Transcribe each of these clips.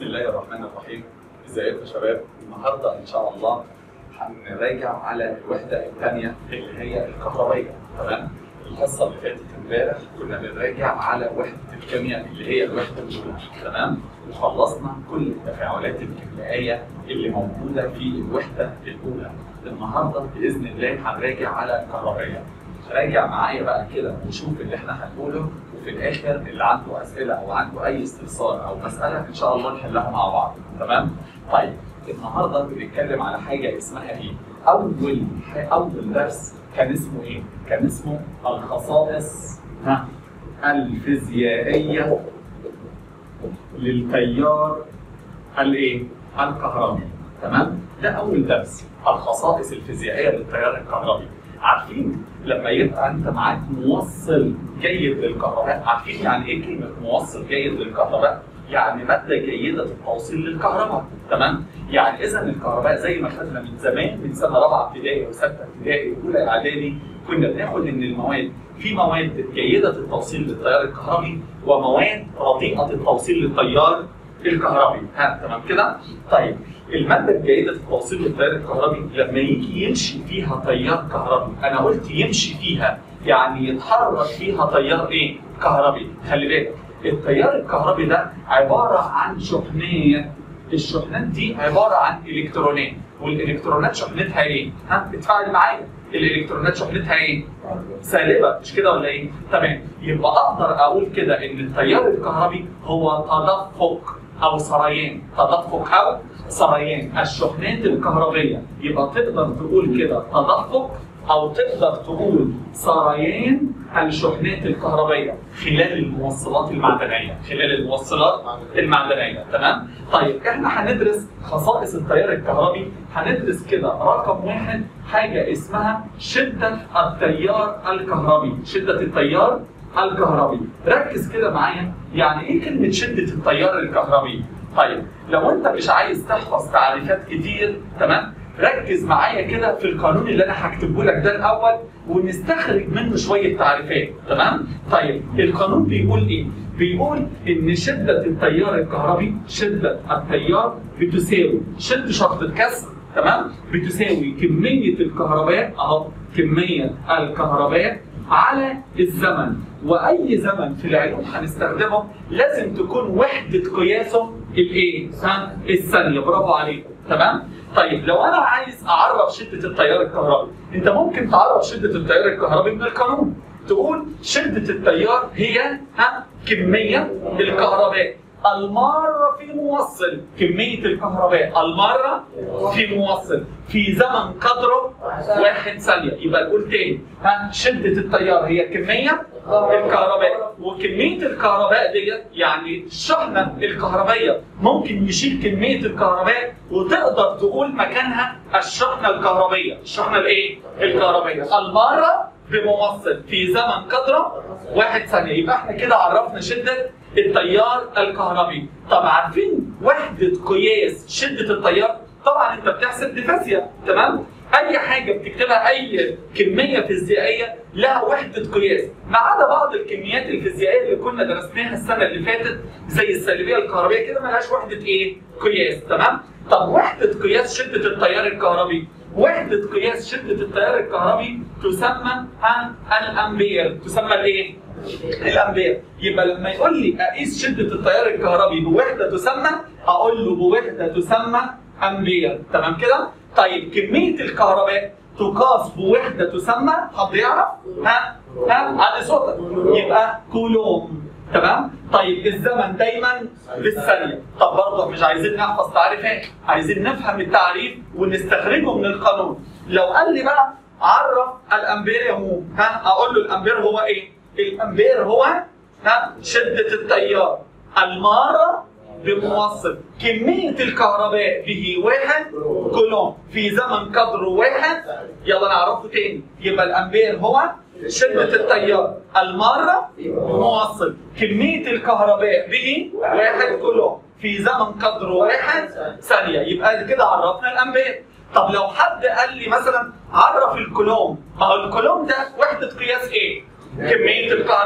بسم الله الرحمن الرحيم ازيكم يا شباب النهارده ان شاء الله هنراجع على الوحده الثانيه اللي هي الكهربائيه تمام الحصه اللي فاتت امبارح كنا بنراجع على وحده الكيمياء اللي هي الوحده الاولى تمام وخلصنا كل التفاعلات الكيميائيه اللي موجوده في الوحده الاولى النهارده باذن الله هنراجع على الكهربائيه راجع معايا بقى كده وشوف اللي احنا هنقوله وفي الاخر اللي عنده اسئله او عنده اي استفسار او مساله ان شاء الله نحلها مع بعض تمام؟ طيب النهارده بنتكلم على حاجه اسمها ايه؟ اول اول درس كان اسمه ايه؟ كان اسمه الخصائص ها الفيزيائيه للتيار الايه؟ الكهربي تمام؟ ده اول درس الخصائص الفيزيائيه للتيار الكهربي عارفين لما يبقى انت معاك موصل جيد للكهرباء عارفين يعني ايه كلمه موصل جيد للكهرباء يعني ماده جيده التوصيل للكهرباء تمام يعني اذا الكهرباء زي ما خدنا من زمان من سنه رابعه ابتدائي وسته ابتدائي واولى اعدادي كنا بناخد ان المواد في مواد جيده التوصيل للتيار الكهربي ومواد رديئه التوصيل للتيار الكهربي ها تمام كده طيب الماده الجيده التوصيل للتيار الكهربي لما يجي يمشي فيها تيار كهربي انا قلت يمشي فيها يعني يتحرك فيها تيار ايه كهربي خلي بالك التيار الكهربي ده عباره عن شحنات الشحنات دي عباره عن الكترونات والالكترونات شحنتها ايه ها اتفاعل معايا الالكترونات شحنتها ايه سالبه مش كده ولا ايه تمام يبقى اقدر اقول كده ان التيار الكهربي هو تدفق او سريان تدفق او سريان الشحنات الكهربيه يبقى تقدر تقول كده تدفق او تقدر تقول سريان الشحنات الكهربيه خلال الموصلات المعدنيه خلال الموصلات المعدنيه تمام طيب احنا هندرس خصائص التيار الكهربي هندرس كده رقم واحد حاجه اسمها شده التيار الكهربي شده التيار الكهربي ركز كده معايا يعني ايه كلمه شده التيار الكهربي طيب لو انت مش عايز تحفظ تعريفات كتير تمام ركز معايا كده في القانون اللي انا هكتبه لك ده الاول ونستخرج منه شويه تعريفات تمام طيب القانون بيقول ايه بيقول ان شده التيار الكهربي شده التيار بتساوي شد شرط الكسر تمام بتساوي كميه الكهرباء اهو كميه الكهرباء على الزمن واي زمن في العلوم هنستخدمه لازم تكون وحده قياسه الايه؟ الثانيه برافو عليكم تمام؟ طيب لو انا عايز اعرف شده التيار الكهربي انت ممكن تعرف شده التيار الكهربي من القانون تقول شده التيار هي ها كميه الكهرباء المارة في موصل كمية الكهرباء المارة في موصل في زمن قدره واحد ثانية يبقى نقول تاني ها شدة التيار هي كمية الكهرباء وكمية الكهرباء ديت يعني الشحنة الكهربية ممكن يشيل كمية الكهرباء وتقدر تقول مكانها الشحنة الكهربية الشحنة الايه؟ الكهربية المارة بموصل في زمن قدره واحد ثانية يبقى احنا كده عرفنا شدة التيار الكهربي طب عارفين وحدة قياس شدة التيار طبعا انت بتحسب ديفاسيا تمام اي حاجة بتكتبها اي كمية فيزيائية لها وحدة قياس ما عدا بعض الكميات الفيزيائية اللي كنا درسناها السنة اللي فاتت زي السالبية الكهربية كده ملهاش وحدة ايه قياس تمام طب وحدة قياس شدة التيار الكهربي وحدة قياس شدة التيار الكهربي تسمى الامبير تسمى الايه؟ الامبير يبقى لما يقول لي اقيس شده التيار الكهربي بوحده تسمى اقول له بوحده تسمى امبير تمام كده طيب كميه الكهرباء تقاس بوحده تسمى حد يعرف ها ها على صوتك يبقى كولوم تمام طيب الزمن دايما بالثانيه طب برضه مش عايزين نحفظ تعريفات عايزين نفهم التعريف ونستخرجه من القانون لو قال لي بقى عرف الامبير يا مو ها اقول له الامبير هو ايه الامبير هو ها شده التيار الماره بموصل كمية الكهرباء به واحد كولوم في زمن قدره واحد يلا نعرفه تاني يبقى الأمبير هو شدة التيار المارة بموصل كمية الكهرباء به واحد كولوم في زمن قدره واحد ثانية يبقى كده عرفنا الأمبير طب لو حد قال لي مثلا عرف الكولوم ما هو الكولوم ده وحدة قياس ايه؟ كمية الكهرباء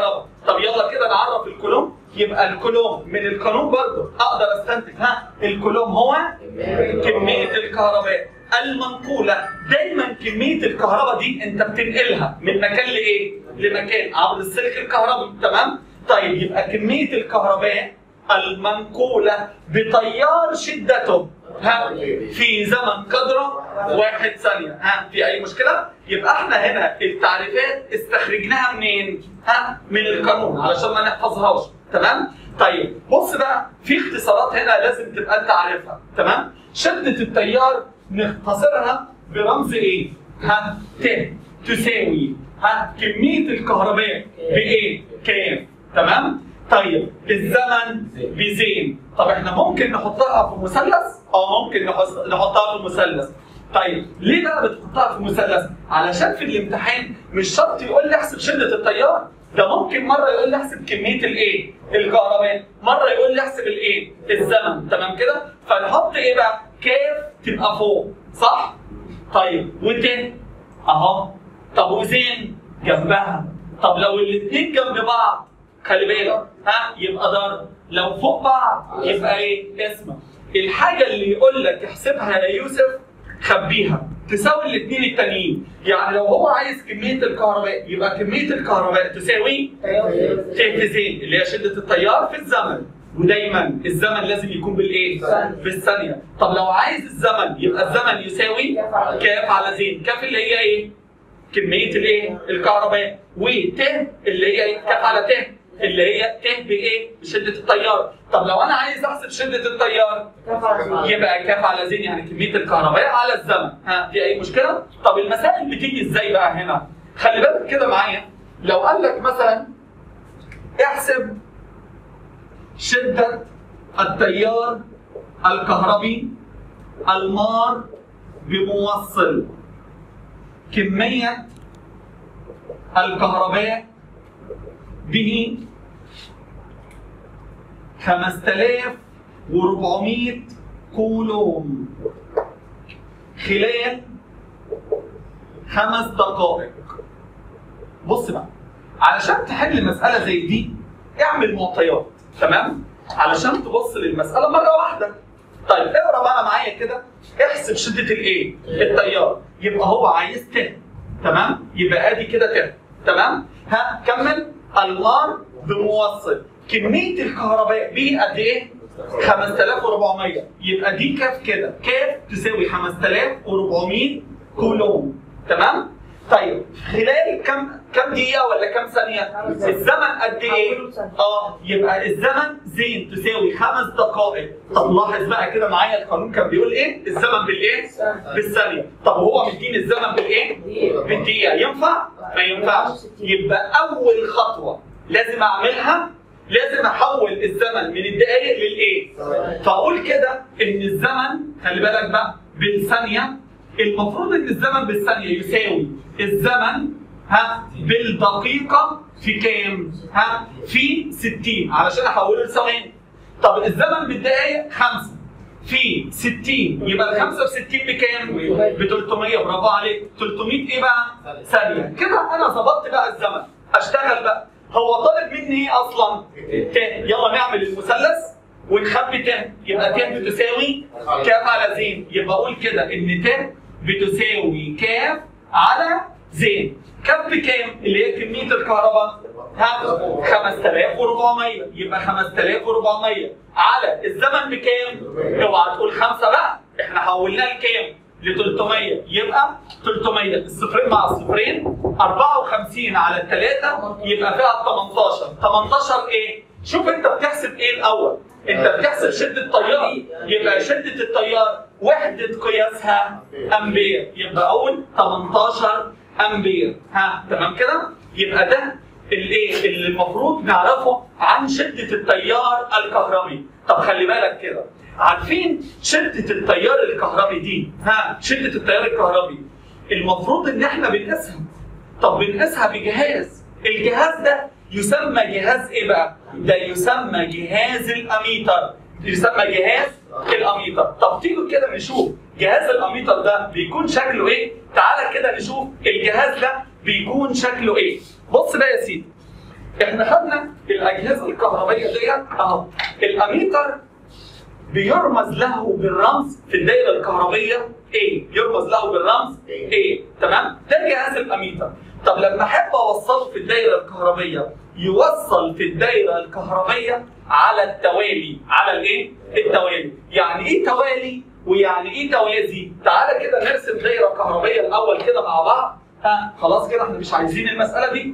طب يلا كده نعرف الكولوم يبقى الكولوم من القانون برضه اقدر استنتج ها الكولوم هو كميه الكهرباء المنقوله دايما كميه الكهرباء دي انت بتنقلها من مكان لايه؟ لمكان عبر السلك الكهربي تمام؟ طيب يبقى كميه الكهرباء المنقوله بتيار شدته ها في زمن قدره واحد ثانيه ها في اي مشكله؟ يبقى احنا هنا التعريفات استخرجناها منين؟ ها من القانون علشان ما نحفظهاش تمام؟ طيب بص بقى في اختصارات هنا لازم تبقى انت عارفها تمام؟ شده التيار نختصرها برمز ايه؟ ها ت تساوي ها كميه الكهرباء بايه؟ كام؟ تمام؟ طيب الزمن بزين طب احنا ممكن نحطها في مثلث؟ اه ممكن نحط- نحطها في مثلث طيب ليه بقى بتحطها في مثلث؟ علشان في الامتحان مش شرط يقول لي احسب شده التيار ده ممكن مره يقول لي احسب كميه الايه؟ الكهرباء، مره يقول لي احسب الايه؟ الزمن، تمام كده؟ فنحط ايه بقى؟ كاف تبقى فوق، صح؟ طيب وت اهو طب وزين جنبها طب لو الاثنين جنب بعض خلي بالك ها يبقى ضرب لو فوق بعض يبقى ايه؟ اسمه الحاجه اللي يقول لك احسبها يا يوسف خبيها تساوي الاثنين التانيين يعني لو هو عايز كميه الكهرباء يبقى كميه الكهرباء تساوي تلفزين اللي هي شده التيار في الزمن ودايما الزمن لازم يكون بالايه؟ بالثانيه طب لو عايز الزمن يبقى الزمن يساوي كاف على زين كاف اللي هي ايه؟ كميه الايه؟ الكهرباء وت اللي هي إيه؟ كاف على ت اللي هي ت بايه؟ بشده التيار طب لو انا عايز احسب شده التيار يبقى كاف على زين يعني كميه الكهرباء على الزمن ها في اي مشكله؟ طب المسائل بتيجي ازاي بقى هنا؟ خلي بالك كده معايا لو قال لك مثلا احسب شده التيار الكهربي المار بموصل كميه الكهرباء به 5400 كولوم خلال خمس دقائق بص بقى علشان تحل مسألة زي دي اعمل معطيات تمام علشان تبص للمسألة مرة واحدة طيب اقرا بقى معايا كده احسب شدة الايه؟ التيار يبقى هو عايز ت تمام؟ يبقى ادي كده ت تمام؟ ها كمل المار بموصل كمية الكهرباء به قد ايه؟ 5400 يبقى دي كاف كده كاف تساوي 5400 كولوم تمام؟ طيب خلال كم كم دقيقة ولا كم ثانية؟ الزمن قد ايه؟ اه يبقى الزمن زين تساوي خمس دقائق طب لاحظ بقى كده معايا القانون كان بيقول ايه؟ الزمن بالايه؟ بالثانية طب هو مديني الزمن بالايه؟ بالدقيقة ينفع؟ ما ينفعش يبقى أول خطوة لازم أعملها لازم أحول الزمن من الدقايق للإيه؟ فأقول كده إن الزمن خلي بالك بقى بالثانية المفروض إن الزمن بالثانية يساوي الزمن ها بالدقيقة في كام؟ ها في 60 علشان أحوله لثواني طب الزمن بالدقايق خمسة في 60 يبقى ال 65 بكام؟ ب 300 برافو عليك 300 ايه بقى؟ ثانية كده انا ظبطت بقى الزمن اشتغل بقى هو طالب مني ايه اصلا؟ ت يلا نعمل المثلث ونخبي ت يبقى ت بتساوي كاف على زين يبقى اقول كده ان ت بتساوي كاف على زين كاف بكام؟ اللي هي كمية الكهرباء ها 5400 يبقى 5400 على الزمن بكام؟ اوعى تقول خمسه بقى احنا حولناه لكام؟ ل 300 يبقى 300 الصفرين مع الصفرين 54 على الثلاثه يبقى فيها 18 18 ايه؟ شوف انت بتحسب ايه الاول؟ انت بتحسب شده التيار يبقى شده التيار وحده قياسها امبير يبقى اقول 18 امبير ها تمام كده؟ يبقى ده الايه اللي المفروض نعرفه عن شده التيار الكهربي طب خلي بالك كده عارفين شده التيار الكهربي دي ها شده التيار الكهربي المفروض ان احنا بنقيسها طب بنقيسها بجهاز الجهاز ده يسمى جهاز ايه بقى ده يسمى جهاز الاميتر يسمى جهاز الاميتر طب تيجوا كده نشوف جهاز الاميتر ده بيكون شكله ايه تعالى كده نشوف الجهاز ده بيكون شكله ايه بص بقى يا سيدي احنا خدنا الاجهزه الكهربائيه ديت اهو الاميتر بيرمز له بالرمز في الدائره الكهربيه A يرمز له بالرمز A تمام ده جهاز الاميتر طب لما احب اوصله في الدائره الكهربيه يوصل في الدائره الكهربيه على التوالي على الايه التوالي يعني ايه توالي ويعني ايه توازي تعالى كده نرسم دايره كهربيه الاول كده مع بعض ها خلاص كده احنا مش عايزين المساله دي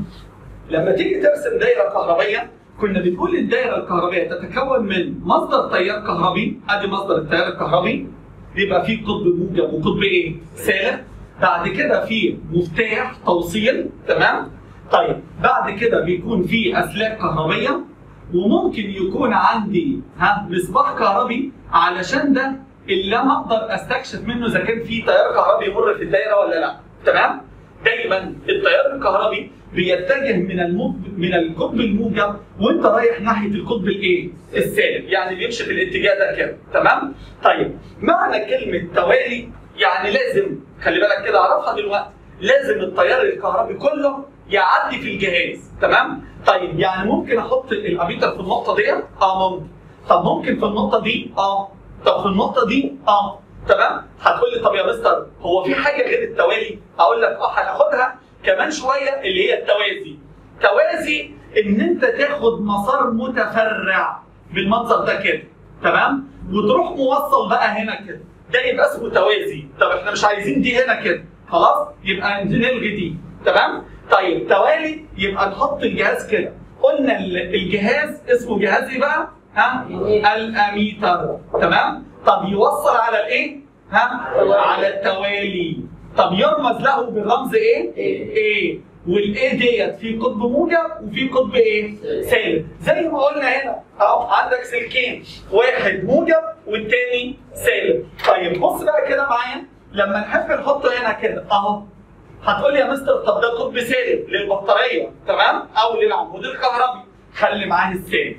لما تيجي ترسم دايره كهربيه كنا بنقول الدايره الكهربائيه تتكون من مصدر تيار كهربي ادي مصدر التيار الكهربي بيبقى فيه قطب موجب وقطب ايه؟ سالب بعد كده في مفتاح توصيل تمام؟ طيب بعد كده بيكون في اسلاك كهربيه وممكن يكون عندي ها مصباح كهربي علشان ده اللي انا اقدر استكشف منه اذا كان في تيار كهربي يمر في الدايره ولا لا تمام؟ دايما التيار الكهربي بيتجه من الموج من القطب الموجب وانت رايح ناحيه القطب الايه؟ السالب، يعني بيمشي في الاتجاه ده كده، تمام؟ طيب معنى كلمه توالي يعني لازم خلي بالك كده اعرفها دلوقتي، لازم التيار الكهربي كله يعدي في الجهاز، تمام؟ طيب يعني ممكن احط الاميتر في النقطه ديت؟ اه ممكن. طب ممكن في النقطه دي؟ اه. طب في النقطه دي؟ اه. تمام؟ هتقول لي طب يا مستر هو في حاجه غير التوالي؟ اقول لك اه هناخدها كمان شويه اللي هي التوازي. توازي ان انت تاخد مسار متفرع بالمنظر ده كده تمام؟ وتروح موصل بقى هنا كده. ده يبقى اسمه توازي، طب احنا مش عايزين دي هنا كده، خلاص؟ يبقى نلغي دي، تمام؟ طيب توالي يبقى نحط الجهاز كده. قلنا ال- الجهاز اسمه جهاز ايه بقى؟ ها؟ الاميتر، تمام؟ طب يوصل على الايه؟ ها؟ على التوالي. طب يرمز له بالرمز ايه؟ ايه والايه ديت في قطب موجب وفي قطب ايه؟ سالب زي ما قلنا هنا اهو عندك سلكين واحد موجب والتاني سالب طيب بص بقى كده معايا لما نحب نحطه هنا كده اهو هتقول لي يا مستر طب ده قطب سالب للبطاريه تمام او للعمود الكهربي خلي معاه السالب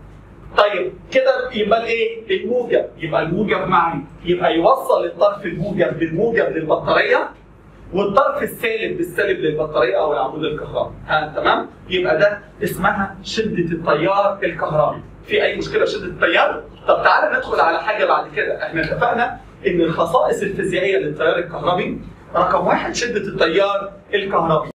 طيب كده يبقى الايه؟ الموجب يبقى الموجب معي يبقى يوصل الطرف الموجب بالموجب للبطاريه والطرف السالب بالسالب للبطاريه او العمود الكهربي ها تمام؟ يبقى ده اسمها شده التيار الكهربي في اي مشكله في شده التيار؟ طب تعالى ندخل على حاجه بعد كده احنا اتفقنا ان الخصائص الفيزيائيه للتيار الكهربي رقم واحد شده التيار الكهربي